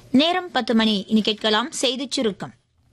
நேரம் பத்து மணி இனி கேட்கலாம் செய்திச் சுருக்கம்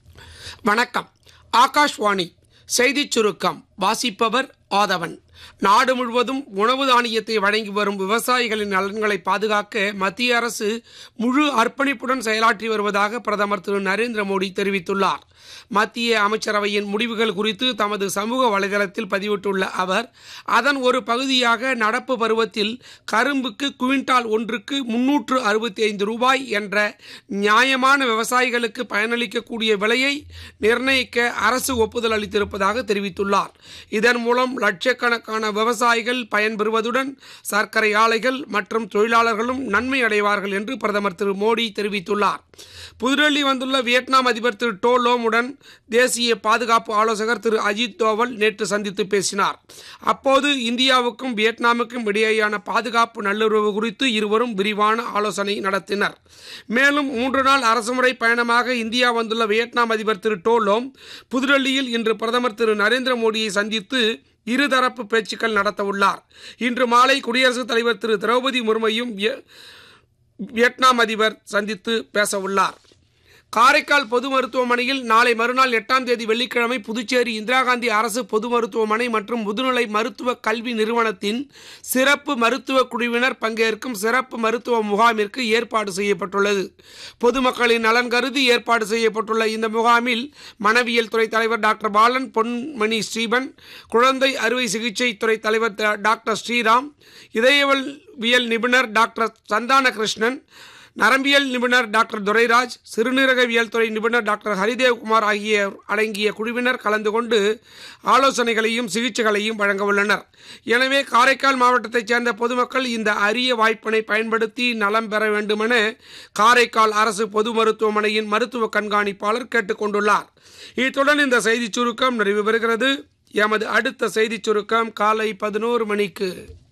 வணக்கம் ஆகாஷ்வாணி செய்திச் சுருக்கம் வாசிப்பவர் ஆதவன் நாடு முழுவதும் உணவு தானியத்தை வழங்கி வரும் விவசாயிகளின் நலன்களை பாதுகாக்க மத்திய அரசு முழு அர்ப்பணிப்புடன் செயலாற்றி வருவதாக பிரதமர் திரு நரேந்திர மோடி தெரிவித்துள்ளார் மத்திய அமைச்சரவையின் முடிவுகள் குறித்து தமது சமூக வலைதளத்தில் பதிவிட்டுள்ள அவர் அதன் ஒரு பகுதியாக நடப்பு பருவத்தில் கரும்புக்கு குவிண்டால் ஒன்றுக்கு முன்னூற்று அறுபத்தி ஐந்து ரூபாய் என்ற நியாயமான விவசாயிகளுக்கு பயனளிக்கக்கூடிய விலையை நிர்ணயிக்க அரசு ஒப்புதல் அளித்திருப்பதாக தெரிவித்துள்ளார் இதன் மூலம் லட்சக்கணக்கான விவசாயிகள் பயன்பெறுவதுடன் சர்க்கரை ஆலைகள் மற்றும் தொழிலாளர்களும் நன்மை அடைவார்கள் என்று பிரதமர் திரு மோடி தெரிவித்துள்ளார் புதுடெல்லி வந்துள்ள வியட்நாம் அதிபர் திரு டோ லோமுடன் தேசிய பாதுகாப்பு ஆலோசகர் திரு அஜித் தோவல் நேற்று சந்தித்து பேசினார் அப்போது இந்தியாவுக்கும் வியட்நாமுக்கும் இடையேயான பாதுகாப்பு நல்லுறவு குறித்து இருவரும் விரிவான ஆலோசனை நடத்தினர் மேலும் மூன்று நாள் அரசுமுறை பயணமாக இந்தியா வந்துள்ள வியட்நாம் அதிபர் திரு டோ லோம் புதுடெல்லியில் இன்று பிரதமர் திரு நரேந்திர மோடியை சந்தித்து இருதரப்பு பேச்சுக்கள் நடத்தவுள்ளார் இன்று மாலை குடியரசுத் தலைவர் திரு திரௌபதி முர்மையும் விய- வியட்நாம் அதிபர் சந்தித்து பேசவுள்ளார் காரைக்கால் பொது மருத்துவமனையில் நாளை மறுநாள் எட்டாம் தேதி வெள்ளிக்கிழமை புதுச்சேரி இந்திரா காந்தி அரசு பொது மருத்துவமனை மற்றும் முதுநிலை மருத்துவ கல்வி நிறுவனத்தின் சிறப்பு மருத்துவ குழுவினர் பங்கேற்கும் சிறப்பு மருத்துவ முகாமிற்கு ஏற்பாடு செய்யப்பட்டுள்ளது பொதுமக்களின் நலன் கருதி ஏற்பாடு செய்யப்பட்டுள்ள இந்த முகாமில் மனவியல் துறை தலைவர் டாக்டர் பாலன் பொன்மணி ஸ்ரீபன் குழந்தை அறுவை சிகிச்சை துறை தலைவர் ட- டாக்டர் ஸ்ரீராம் இதயவியல் நிபுணர் டாக்டர் சந்தான கிருஷ்ணன் நரம்பியல் நிபுணர் டாக்டர் துரைராஜ் சிறுநீரகவியல் துறை நிபுணர் டாக்டர் ஹரிதேவ்குமார் ஆகிய அடங்கிய குழுவினர் கலந்து கொண்டு ஆலோசனைகளையும் சிகிச்சைகளையும் வழங்க உள்ளனர் எனவே காரைக்கால் மாவட்டத்தைச் சேர்ந்த பொதுமக்கள் இந்த அரிய வாய்ப்பினை பயன்படுத்தி நலம் பெற வேண்டுமென காரைக்கால் அரசு பொது மருத்துவமனையின் மருத்துவ கண்காணிப்பாளர் கேட்டுக்கொண்டுள்ளார் இத்துடன் இந்த செய்திச் சுருக்கம் நிறைவு பெறுகிறது எமது அடுத்த செய்திச் சுருக்கம் காலை பதினோரு மணிக்கு